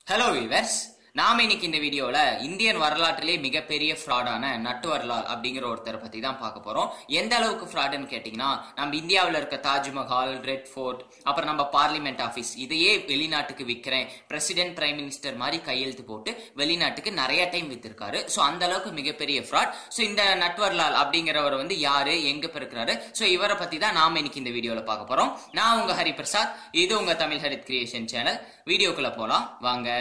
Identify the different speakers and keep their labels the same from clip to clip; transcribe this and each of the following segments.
Speaker 1: hello viewers நாம இன்னைக்கு இந்த வீடியோல இந்தியன் வரலாற்றிலே மிகப்பெரிய ஃப்ராடான நட்டுவர்லால் அப்படிங்கிற ஒருத்தரை பத்தி தான் பார்க்க போறோம் எந்த அளவுக்கு ஃப்ராடுன்னு கேட்டீங்கன்னா நம்ம இந்தியாவில் இருக்க தாஜ்மஹால் ரெட் ஃபோர்ட் அப்புறம் நம்ம பார்லிமெண்ட் ஆஃபீஸ் இதையே வெளிநாட்டுக்கு விற்கிறேன் பிரசிடென்ட் பிரைம் மினிஸ்டர் மாதிரி கையெழுத்து போட்டு வெளிநாட்டுக்கு நிறைய டைம் வித்திருக்காரு ஸோ அந்த அளவுக்கு மிகப்பெரிய ஃப்ராட் ஸோ இந்த நட்வர்லால் அப்படிங்கிறவர் வந்து யாரு எங்க பிறக்கிறாரு ஸோ இவரை பத்தி தான் நாம இன்னைக்கு இந்த வீடியோல பார்க்க போறோம் நான் உங்க ஹரிபிரசாத் இது உங்க தமிழ் ஹரித் கிரியேஷன் சேனல் வீடியோக்குள்ள போலாம் வாங்க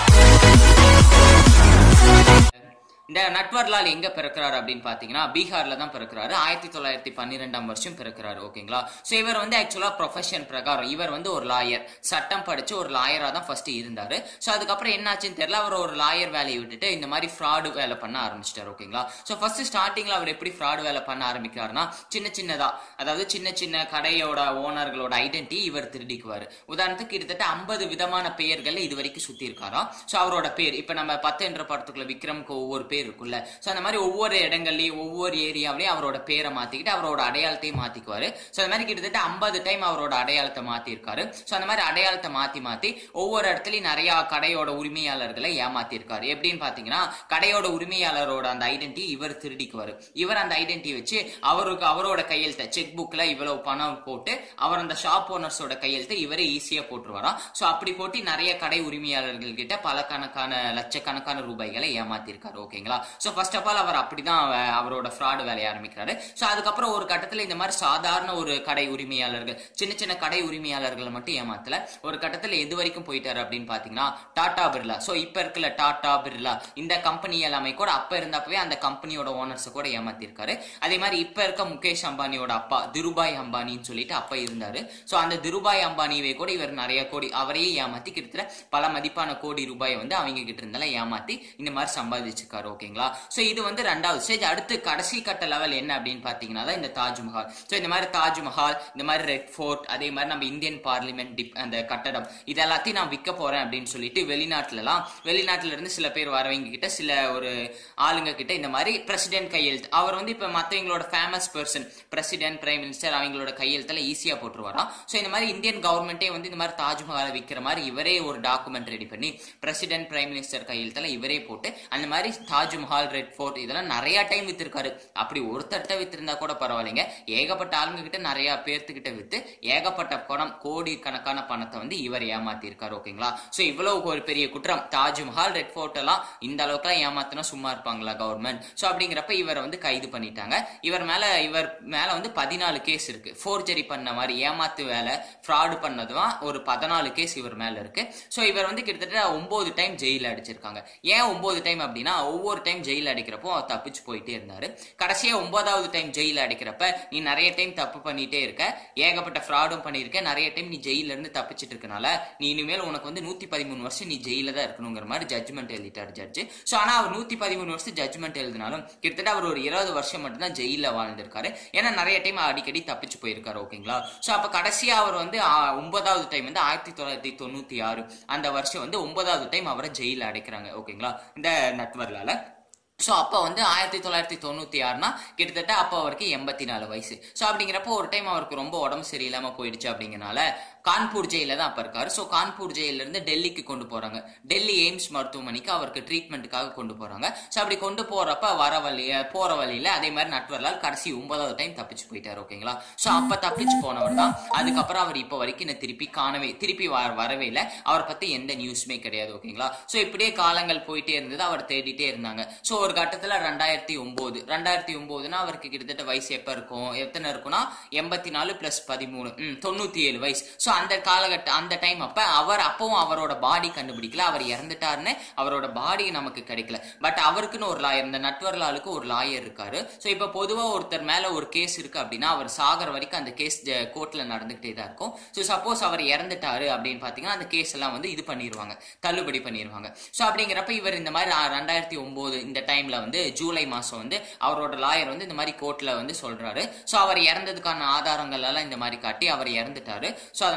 Speaker 1: இந்த நட்வர்லால் எங்க பிறக்கிறாரு அப்படின்னு பாத்தீங்கன்னா பீகார்ல தான் பிறக்கிறாரு ஆயிரத்தி தொள்ளாயிரத்தி பன்னிரெண்டாம் வருஷம் பிறக்கிறாரு ஓகேங்களா சோ இவர் வந்து ஆக்சுவலா ப்ரொஃபஷன் பிரகாரம் இவர் வந்து ஒரு லாயர் சட்டம் படிச்சு ஒரு லாயரா தான் ஃபர்ஸ்ட் இருந்தாரு சோ அதுக்கப்புறம் என்னாச்சுன்னு தெரியல அவர் ஒரு லாயர் வேலையை விட்டுட்டு இந்த மாதிரி ஃப்ராடு வேலை பண்ண ஆரம்பிச்சிட்டாரு ஓகேங்களா சோ ஃபர்ஸ்ட் ஸ்டார்டிங்ல அவர் எப்படி ஃப்ராடு வேலை பண்ண ஆரம்பிக்கிறாருன்னா சின்ன சின்னதா அதாவது சின்ன சின்ன கடையோட ஓனர்களோட ஐடென்டி இவர் திருடிக்குவாரு உதாரணத்துக்கு கிட்டத்தட்ட ஐம்பது விதமான பெயர்கள் இது வரைக்கும் சுத்தி இருக்காராம் சோ அவரோட பேர் இப்ப நம்ம பத்து என்ற படத்துக்குள்ள விக்ரம்க்கு ஒவ்வொரு பேர் இருக்குல்ல சோ அந்த மாதிரி ஒவ்வொரு இடங்கள்லயும் ஒவ்வொரு ஏரியாவிலயும் அவரோட பேரை மாத்திக்கிட்டு அவரோட அடையாளத்தையும் மாத்திக்குவாரு சோ அந்த மாதிரி கிட்டத்தட்ட ஐம்பது டைம் அவரோட அடையாளத்தை மாத்தி இருக்காரு சோ அந்த மாதிரி அடையாளத்தை மாத்தி மாத்தி ஒவ்வொரு இடத்துலயும் நிறைய கடையோட உரிமையாளர்களை ஏமாத்தி இருக்காரு எப்படின்னு பாத்தீங்கன்னா கடையோட உரிமையாளரோட அந்த ஐடென்டி இவர் திருடிக்குவாரு இவர் அந்த ஐடென்டி வச்சு அவருக்கு அவரோட கையெழுத்தை செக் புக்ல இவ்வளவு பணம் போட்டு அவர் அந்த ஷாப் ஓனர்ஸோட கையெழுத்தை இவரே ஈஸியா போட்டுருவாராம் சோ அப்படி போட்டு நிறைய கடை உரிமையாளர்கள் கிட்ட பல கணக்கான லட்சக்கணக்கான ரூபாய்களை ஏமாத்திருக்காரு ஓகேங்களா சோ ஃபர்ஸ்ட் ஆஃப் ஆல் அவர் அப்படிதான் அவ- அவரோட ஃப்ராடு வேலைய ஆரம்பிக்கிறாரு சோ அதுக்கப்புறம் ஒரு கட்டத்துல இந்த மாதிரி சாதாரண ஒரு கடை உரிமையாளர்கள் சின்ன சின்ன கடை உரிமையாளர்களை மட்டும் ஏமாத்தல ஒரு கட்டத்துல எது வரைக்கும் போயிட்டாரு அப்படின்னு பாத்தீங்கன்னா டாடா பிர்லா சோ இப்ப இருக்கல டாடா பிர்லா இந்த கம்பெனி எல்லாமே கூட அப்ப இருந்தப்பவே அந்த கம்பெனியோட ஓனர்ஸ் கூட ஏமாத்திருக்காரு அதே மாதிரி இப்ப இருக்க முகேஷ் அம்பானியோட அப்பா திருபாய் அம்பானின்னு சொல்லிட்டு அப்ப இருந்தாரு சோ அந்த திருபாய் அம்பானியவே கூட இவர் நிறைய கோடி அவரையே ஏமாத்தி கிட்டத்தட்ட பல மதிப்பான கோடி ரூபாயை வந்து அவங்க கிட்ட இருந்தாலும் ஏமாத்தி இந்த மாதிரி சம்பாதிச்சிருக்காரு ஓகேங்களா சோ இது வந்து ரெண்டாவது ஸ்டேஜ் அடுத்து கடைசி கட்ட லெவல் என்ன அப்படின்னு பாத்தீங்கன்னா தான் இந்த தாஜ்மஹால் சோ இந்த மாதிரி தாஜ்மஹால் இந்த மாதிரி ரெட் ஃபோர்ட் அதே மாதிரி நம்ம இந்தியன் பார்லிமெண்ட் டிப் அந்த கட்டடம் இது எல்லாத்தையும் நான் விற்க போறேன் அப்படின்னு சொல்லிட்டு வெளிநாட்டுல எல்லாம் வெளிநாட்டுல இருந்து சில பேர் வரவங்க கிட்ட சில ஒரு ஆளுங்க கிட்ட இந்த மாதிரி பிரசிடென்ட் கையெழுத்து அவர் வந்து இப்ப மத்தவங்களோட famous person president prime minister அவங்களோட கையெழுத்துல ஈஸியா போட்டுருவாராம் சோ இந்த மாதிரி இந்தியன் கவர்மெண்டே வந்து இந்த மாதிரி தாஜ்மஹாலை விற்கிற மாதிரி இவரே ஒரு டாக்குமெண்ட் ரெடி பண்ணி பிரசிடென்ட் பிரைம் மினிஸ்டர் கையெழுத்துல இவரே போட்டு அந்த மாதிரி தாஜ்மஹால் ரெட் ஃபோர்ட் இதெல்லாம் நிறைய டைம் வித்திருக்காரு அப்படி ஒருத்தர்கிட்ட வித்திருந்தா கூட பரவாயில்லைங்க ஏகப்பட்ட ஆளுங்க கிட்ட நிறைய பேர்த்துக்கிட்ட வித்து ஏகப்பட்ட பணம் கோடி கணக்கான பணத்தை வந்து இவர் ஏமாத்தி இருக்காரு ஓகேங்களா சோ இவ்வளவு ஒரு பெரிய குற்றம் தாஜ்மஹால் ரெட் ஃபோர்ட் எல்லாம் இந்த அளவுக்குலாம் ஏமாத்தினா சும்மா இருப்பாங்களா கவர்மெண்ட் சோ அப்படிங்கிறப்ப இவரை வந்து கைது பண்ணிட்டாங்க இவர் மேல இவர் மேல வந்து பதினாலு கேஸ் இருக்கு ஃபோர்ஜரி பண்ண மாதிரி ஏமாத்து வேலை ஃப்ராடு பண்ணதுதான் ஒரு பதினாலு கேஸ் இவர் மேல இருக்கு சோ இவர் வந்து கிட்டத்தட்ட ஒன்பது டைம் ஜெயில அடிச்சிருக்காங்க ஏன் ஒன்பது டைம் அப்படின்னா ஒவ்வொரு டைம் ஜெயில அடிக்கிறப்போ அவர் தப்பிச்சு போயிட்டே இருந்தாரு கடைசியா ஒன்பதாவது டைம் ஜெயில அடிக்கிறப்ப நீ நிறைய டைம் தப்பு பண்ணிட்டே இருக்க ஏகப்பட்ட ஃப்ராடும் பண்ணிருக்க நிறைய டைம் நீ ஜெயில இருந்து தப்பிச்சிட்டு இருக்கனால நீ இனிமேல் உனக்கு வந்து நூத்தி பதிமூணு வருஷம் நீ ஜெயில தான் இருக்கணுங்கிற மாதிரி ஜட்ஜ்மெண்ட் எழுதிட்டாரு ஜட்ஜ் சோ ஆனா அவர் நூத்தி பதிமூணு வருஷம் ஜட்ஜ்மெண்ட் எழுதினாலும் கிட்டத்தட்ட அவர் ஒரு இருபது வருஷம் மட்டும் தான் ஜெயில வாழ்ந்திருக்காரு ஏன்னா நிறைய டைம் அடிக்கடி தப்பிச்சு போயிருக்காரு ஓகேங்களா சோ அப்ப கடைசியா அவர் வந்து ஆ, ஒன்பதாவது டைம் வந்து ஆயிரத்தி தொள்ளாயிரத்தி தொண்ணூத்தி ஆறு அந்த வருஷம் வந்து ஒன்பதாவது டைம் அவரை ஜெயில அடைக்கிறாங்க ஓகேங்களா இந்த நட்வர்லால ஸோ அப்போ வந்து ஆயிரத்தி தொள்ளாயிரத்தி தொண்ணூத்தி ஆறுனா கிட்டத்தட்ட அப்போ அவருக்கு எண்பத்தி நாலு வயசு ஸோ அப்படிங்கிறப்போ ஒரு டைம் அவருக்கு ரொம்ப உடம்பு சரியில்லாம போயிடுச்சு அப்படிங்கனால கான்பூர் ஜெயில தான் அப்ப இருக்காரு ஸோ கான்பூர் ஜெயில இருந்து டெல்லிக்கு கொண்டு போறாங்க டெல்லி எய்ம்ஸ் மருத்துவமனைக்கு அவருக்கு ட்ரீட்மெண்ட்டுக்காக கொண்டு போறாங்க ஸோ அப்படி கொண்டு போறப்ப வர வழி போற வழியில அதே மாதிரி நட்வர்லால் கடைசி ஒன்பதாவது டைம் தப்பிச்சு போயிட்டாரு ஓகேங்களா ஸோ அப்ப தப்பிச்சு போனவர் தான் அதுக்கப்புறம் அவர் இப்போ வரைக்கும் இன்னும் திருப்பி காணவே திருப்பி வ- வரவே இல்லை அவரை பத்தி எந்த நியூஸுமே கிடையாது ஓகேங்களா ஸோ இப்படியே காலங்கள் போயிட்டே இருந்தது அவர் தேடிட்டே இருந்தாங்க ஸோ ஒரு கட்டத்துல ரெண்டாயிரத்தி ஒன்பது ரெண்டாயிரத்தி ஒன்பதுனா அவருக்கு கிட்டத்தட்ட வயசு எப்ப இருக்கும் எத்தனை இருக்கும்னா எண்பத்தி நாலு பிளஸ் பதிமூணு ம், தொண்ணூத்தி ஏழு வயசு ஸோ அந்த காலகட்ட அந்த டைம் அப்ப அவர் அப்பவும் அவரோட பாடி கண்டுபிடிக்கல அவர் இறந்துட்டாருன்னு அவரோட பாடி நமக்கு கிடைக்கல பட் அவருக்குன்னு ஒரு லாயர் இந்த நட்வர்லாலுக்கு ஒரு லாயர் இருக்காரு ஸோ இப்போ பொதுவா ஒருத்தர் மேல ஒரு கேஸ் இருக்கு அப்படின்னா அவர் சாகர வரைக்கும் அந்த கேஸ் கோர்ட்ல நடந்துகிட்டே தான் இருக்கும் ஸோ சப்போஸ் அவர் இறந்துட்டாரு அப்படின்னு பாத்தீங்கன்னா அந்த கேஸ் எல்லாம் வந்து இது பண்ணிடுவாங்க தள்ளுபடி பண்ணிடுவாங்க ஸோ அப்படிங்கிறப்ப இவர் இந்த மாதிரி ஆ- ரெண்டாயிரத்தி ஒன்பது இந்த டைம்ல வந்து ஜூலை மாசம் வந்து அவரோட லாயர் வந்து இந்த மாதிரி கோர்ட்ல வந்து சொல்றாரு ஸோ அவர் இறந்ததுக்கான ஆதாரங்கள் எல்லாம் இந்த மாதிரி காட்டி அவர் இறந்துட்டாரு ஸோ அதனால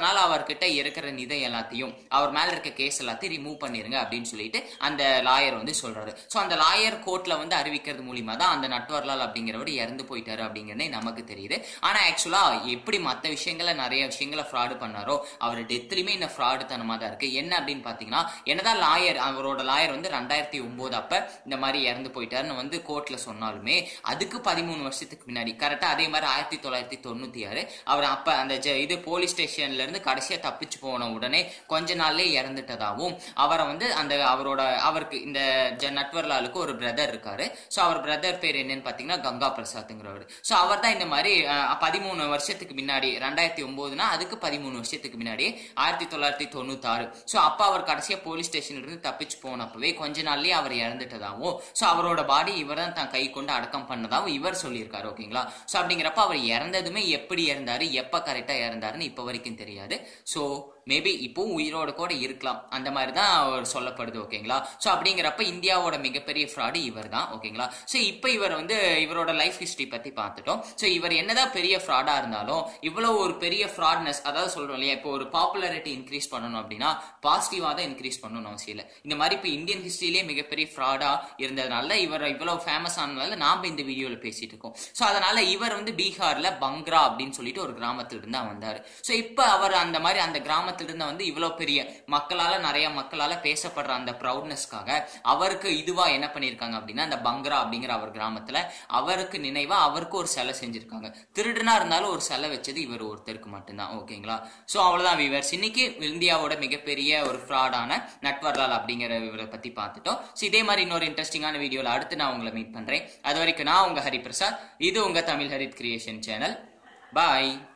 Speaker 1: அதனால அவர்கிட்ட இருக்கிற நிதை எல்லாத்தையும் அவர் மேல இருக்க கேஸ் எல்லாத்தையும் ரிமூவ் பண்ணிருங்க அப்படின்னு சொல்லிட்டு அந்த லாயர் வந்து சொல்றாரு ஸோ அந்த லாயர் கோர்ட்ல வந்து அறிவிக்கிறது மூலியமா தான் அந்த நட்வர்லால் அப்படிங்கிறவர் இறந்து போயிட்டாரு அப்படிங்கிறதே நமக்கு தெரியுது ஆனா ஆக்சுவலா எப்படி மற்ற விஷயங்களை நிறைய விஷயங்களை ஃப்ராடு பண்ணாரோ அவர் டெத்லயுமே இந்த ஃப்ராடு தனமா தான் இருக்கு என்ன அப்படின்னு பாத்தீங்கன்னா என்னதான் லாயர் அவரோட லாயர் வந்து ரெண்டாயிரத்தி ஒன்பது அப்ப இந்த மாதிரி இறந்து போயிட்டாருன்னு வந்து கோர்ட்ல சொன்னாலுமே அதுக்கு பதிமூணு வருஷத்துக்கு முன்னாடி கரெக்டா அதே மாதிரி ஆயிரத்தி தொள்ளாயிரத்தி தொண்ணூத்தி ஆறு அவர் அப்ப அந்த ஜ- இது போலீஸ் ஸ்டேஷன்ல இருந்து கடைசியா தப்பிச்சு போன உடனே கொஞ்ச நாள்லயே இறந்துட்டதாகவும் அவரை வந்து அந்த அவரோட அவருக்கு இந்த ஜ- நட்வர்லாலுக்கு ஒரு பிரதர் இருக்காரு ஸோ அவர் பிரதர் பேர் என்னன்னு பாத்தீங்கன்னா கங்கா பிரசாத்ங்கிறவர் ஸோ அவர் தான் இந்த மாதிரி அஹ், பதிமூணு வருஷத்துக்கு முன்னாடி ரெண்டாயிரத்தி ஒன்பதுனா அதுக்கு பதிமூணு வருஷத்துக்கு முன்னாடி ஆயிரத்தி தொள்ளாயிரத்தி தொண்ணூத்தி ஆறு ஸோ அப்ப அவர் கடைசியா போலீஸ் ஸ்டேஷன்ல இருந்து தப்பிச்சு போனப்பவே கொஞ்ச நாள்லயே அவர் இறந்துட்டதாகவும் ஸோ அவரோட பாடி இவர் தான் தான் கை கொண்டு அடக்கம் பண்ணதாகவும் இவர் சொல்லியிருக்காரு ஓகேங்களா ஸோ அப்படிங்கிறப்ப அவர் இறந்ததுமே எப்படி இறந்தாரு எப்ப கரெக்டா இறந்தாருன்னு இப்ப வரைக்கும் தெரியாது ஸோ மேபி இப்போவும் உயிரோட கூட இருக்கலாம் அந்த மாதிரி தான் அவர் சொல்லப்படுது ஓகேங்களா ஸோ அப்படிங்கிறப்ப இந்தியாவோட மிகப்பெரிய ஃப்ராடு இவர் தான் ஓகேங்களா ஸோ இப்போ இவர் வந்து இவரோட லைஃப் ஹிஸ்டரி பத்தி பார்த்துட்டோம் ஸோ இவர் என்னதான் பெரிய ஃப்ராடா இருந்தாலும் இவ்வளவு ஒரு பெரிய ஃப்ராட்னஸ் அதாவது சொல்றோம் இல்லையா இப்போ ஒரு பாப்புலாரிட்டி இன்க்ரீஸ் பண்ணணும் அப்படின்னா பாசிட்டிவா தான் இன்க்ரீஸ் பண்ணணும் அவசியம் இல்லை இந்த மாதிரி இப்போ இந்தியன் ஹிஸ்டரியிலே மிகப்பெரிய ஃப்ராடா இருந்ததுனால இவர் இவ்வளவு ஃபேமஸ் ஆனதுனால நாம இந்த வீடியோல பேசிட்டு இருக்கோம் ஸோ அதனால இவர் வந்து பீகார்ல பங்க்ரா அப்படின்னு சொல்லிட்டு ஒரு கிராமத்துல இருந்து தான் வந்தாரு ஸோ இப்போ அவர் அந்த மாதிரி அந்த கிராமத்துல இருந்து வந்து இவ்வளவு பெரிய மக்களால நிறைய மக்களால பேசப்படுற அந்த ப்ரௌட்னஸ்க்காக அவருக்கு இதுவா என்ன பண்ணிருக்காங்க அப்படின்னா அந்த பங்க்ரா அப்படிங்கிற அவர் கிராமத்துல அவருக்கு நினைவா அவருக்கு ஒரு சிலை செஞ்சிருக்காங்க திருடனா இருந்தாலும் ஒரு சிலை வச்சது இவர் ஒருத்தருக்கு மட்டும்தான் ஓகேங்களா ஸோ அவ்வளவுதான் விவர்ஸ் இன்னைக்கு இந்தியாவோட மிகப்பெரிய ஒரு ஃப்ராடான நட்வர்லால் அப்படிங்கிற இவரை பத்தி பார்த்துட்டோம் ஸோ இதே மாதிரி இன்னொரு இன்ட்ரெஸ்டிங்கான வீடியோல அடுத்து நான் உங்களை மீட் பண்றேன் அது வரைக்கும் நான் உங்க ஹரிபிரசாத் இது உங்க தமிழ் ஹரித் கிரியேஷன் சேனல் பாய்